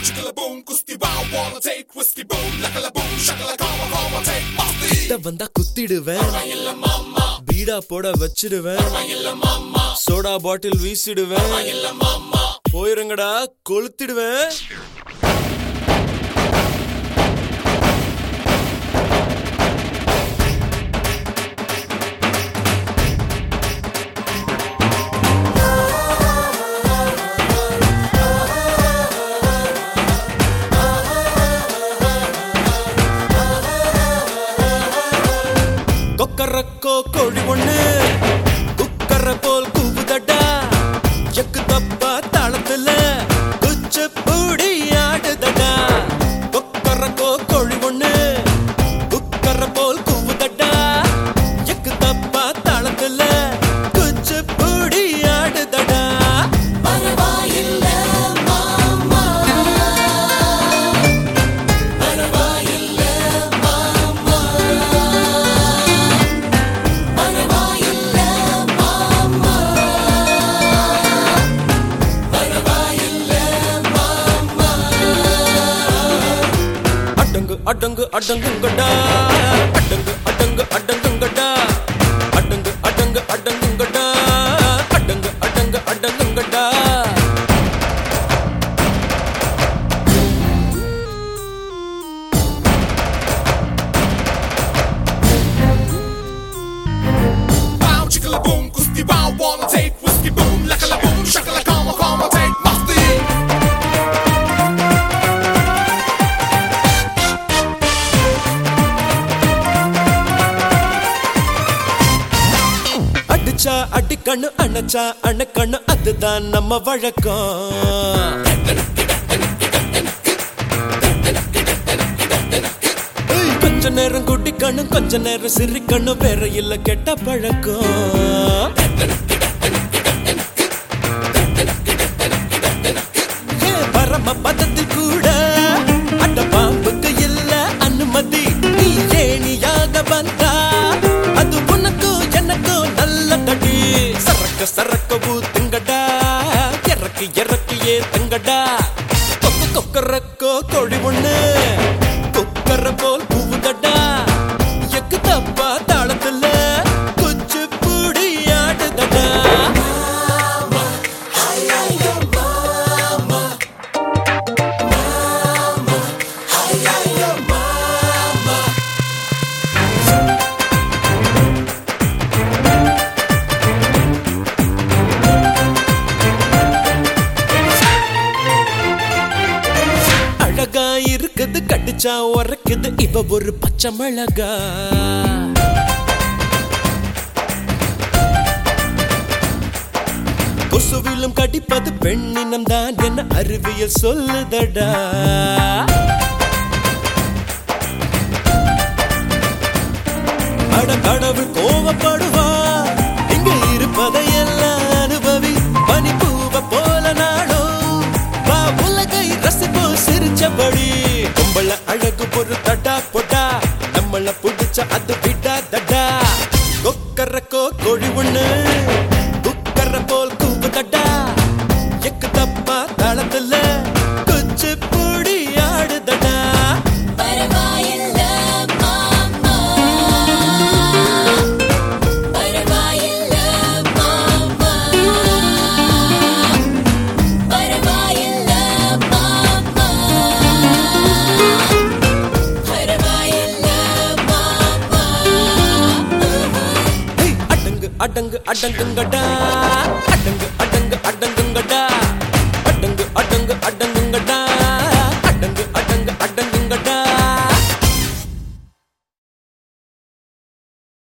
chicka boom, kusti wow, wanna take whiskey boom, lakala boom, shakala kama kama take masti. கிட்ட வந்தா குத்திடுவேன் பீடா போட வச்சிடுவேன் சோடா பாட்டில் வீசிடுவேன் போயிருங்கடா கொளுத்திடுவேன் கொக்கரக்கோ கோழி ஒண்ணு குக்கர போல் கூவுதடா எக்கு தப்பா தாளத்துல குச்ச பூடி ஆடுதடா கொக்கரக்கோ கோழி ஒண்ணு குக்கர போல் கூவுதடா எக்கு தப்பா தாளத்துல குச்ச பூடி ஆடுதடா அடங்கு அடங்கு அடங்குங்கடா அடங்கு அடங்கு அடங்குங்கடா அடங்கு அடங்கு அடங்குங்கடா அடங்கு அடங்கு அடங்குங்கடா Wow, chicka boom, kusti wow, wanna take whiskey boom, lakala boom, shakala kama kama take masti. அடிச்சா அடிக்கண்ணு அணைச்சா அணைக்கண்ணு அதுதான் நம்ம வழக்கம் ஏய், கொஞ்ச நேரம் குட்டிக்கணும் கொஞ்ச நேரம் சிரிக்கணும் வேற இல்ல கெட்ட பழக்கம் ஏன் பரம பதத்தில் கூட அந்த பாம்புக்கு இல்ல அனுமதி நீ ஏணியாக வந்தா அது உனக்கும் எனக்கும் நல்ல தடி சரக்க சரக்க ஊத்துங்கடா இறக்கி இறக்கியே தங்கடா கொக்கு கொக்கரக்கோ கோழி ஒண்ணு கொக்கர போல் பூவுதடா எக்கு தப்பா தாளத்துல குச்சு பூடி ஆடுதடா அழகா இருக்குது கடிச்சா உரைக்குது இவ ஒரு பச்சை மிளகா கொசுவிலும் கடிப்பது பெண்ணினம் தான் என்ன அறிவியல் சொல்லுதடா அட கடவுள் கோவப்படுவா இங்க இருப்பதையெல்லாம் அனுபவி பனி பூவ போல நாடும் வா உலகை ரசிப்போம் சிரிச்சபடி கும்பல அழகு ஒரு தடா பொடா நம்மள புடிச்ச அது விடா தடா கொக்கரக்கோ கோழி ஒண்ணு குக்கர போல் கூவுதடா எக்கு தப்பா தாளத்துல குச்சி பூடி ஆடுதடா பரவாயில்ல மாமா பரவாயில்ல மாமா பரவாயில்ல மாமா பரவாயில்ல மாமா ஏய், அடங்கு அடங்கு அடங்குங்கடா